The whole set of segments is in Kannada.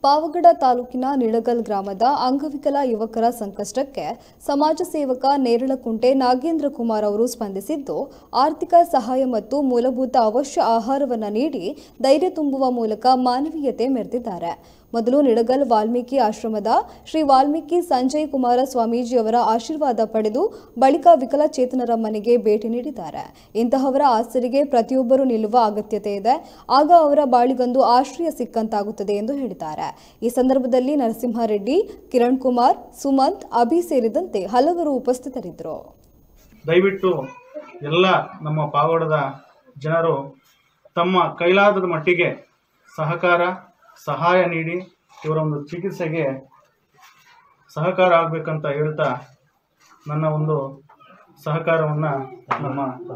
ಪಾವಗಡ ತಾಲೂಕಿನ ನಿಳಗಲ್ ಗ್ರಾಮದ ಅಂಗವಿಕಲ ಯುವಕರ ಸಂಕಷ್ಟಕ್ಕೆ ಸಮಾಜ ಸೇವಕ ನೇರಳಕುಂಟೆ ನಾಗೇಂದ್ರ ಕುಮಾರ್ ಅವರು ಸ್ಪಂದಿಸಿದ್ದು ಆರ್ಥಿಕ ಸಹಾಯ ಮತ್ತು ಮೂಲಭೂತ ಅವಶ್ಯ ಆಹಾರವನ್ನು ನೀಡಿ ಧೈರ್ಯ ತುಂಬುವ ಮೂಲಕ ಮಾನವೀಯತೆ ಮೆರೆದಿದ್ದಾರೆ ಮೊದಲು ನಿಡಗಲ್ ವಾಲ್ಮೀಕಿ ಆಶ್ರಮದ ಶ್ರೀ ವಾಲ್ಮೀಕಿ ಸಂಜಯ್ ಕುಮಾರ ಸ್ವಾಮೀಜಿಯವರ ಆಶೀರ್ವಾದ ಪಡೆದು ಬಳಿಕ ವಿಕಲಚೇತನರ ಮನೆಗೆ ಭೇಟಿ ನೀಡಿದ್ದಾರೆ ಇಂತಹವರ ಆಸರಿಗೆ ಪ್ರತಿಯೊಬ್ಬರೂ ನಿಲ್ಲುವ ಅಗತ್ಯತೆ ಇದೆ ಆಗ ಅವರ ಬಾಳಿಗೊಂದು ಆಶ್ರಯ ಸಿಕ್ಕಂತಾಗುತ್ತದೆ ಎಂದು ಹೇಳಿದ್ದಾರೆ ಈ ಸಂದರ್ಭದಲ್ಲಿ ನರಸಿಂಹಾರೆಡ್ಡಿ ಕಿರಣ್ ಕುಮಾರ್ ಸುಮಂತ್ ಅಭಿ ಸೇರಿದಂತೆ ಹಲವರು ಉಪಸ್ಥಿತರಿದ್ದರು ದಯವಿಟ್ಟು ಎಲ್ಲ ನಮ್ಮ ಪಾವಗಡದ ಜನರು ತಮ್ಮ ಕೈಲಾದದ ಮಟ್ಟಿಗೆ ಸಹಕಾರ ಸಹಾಯ ನೀಡಿ ಇವರ ಒಂದು ಚಿಕಿತ್ಸೆಗೆ ಸಹಕಾರ ಆಗಬೇಕಂತ ಹೇಳ್ತಾ ನನ್ನ ಒಂದು ಸಹಕಾರವನ್ನು ನಮ್ಮ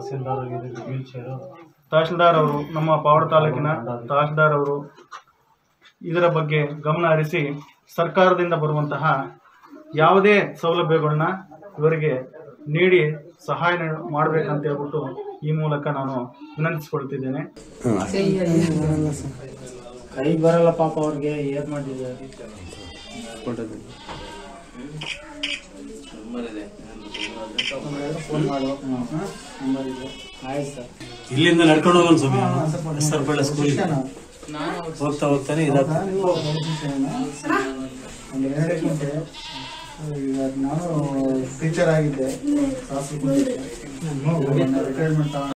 ತಹಶೀಲ್ದಾರ್ ಅವರು ನಮ್ಮ ಪಾವಡ ತಾಲೂಕಿನ ತಹಶೀಲ್ದಾರ್ ಅವರು ಇದರ ಬಗ್ಗೆ ಗಮನ ಹರಿಸಿ ಸರ್ಕಾರದಿಂದ ಬರುವಂತಹ ಯಾವುದೇ ಸೌಲಭ್ಯಗಳನ್ನ ಇವರಿಗೆ ನೀಡಿ ಸಹಾಯ ಮಾಡಬೇಕಂತ ಹೇಳ್ಬಿಟ್ಟು ಈ ಮೂಲಕ ನಾನು ವಿನಂತಿಸಿಕೊಳ್ತಿದ್ದೇನೆ ಕೈ ಬರಲ್ಲ ಪಾಪ ಅವ್ರಿಗೆ ಏನ್ ಮಾಡಿದ್ದಾರೆ ಫೋನ್ ಮಾಡು ನಂಬರ್ ಇದೆ ಆಯ್ತು ಸರ್ ಇಲ್ಲಿಂದ ನಡ್ಕೊಂಡು ಹೋಗೋಣ ಸ್ವಾಮಿ ಸರ್ಬಳ್ಳ ಸ್ಕೂಲಿಗೆ ಹೋಗ್ತಾ ಹೋಗ್ತಾನೆ ಇದಾಗ್ತದೆ ಒಂದು ಎರಡು ಗಂಟೆ ಈಗ ನಾನು ಟೀಚರ್ ಆಗಿದ್ದೆ ರಿಟೈರ್ಮೆಂಟ್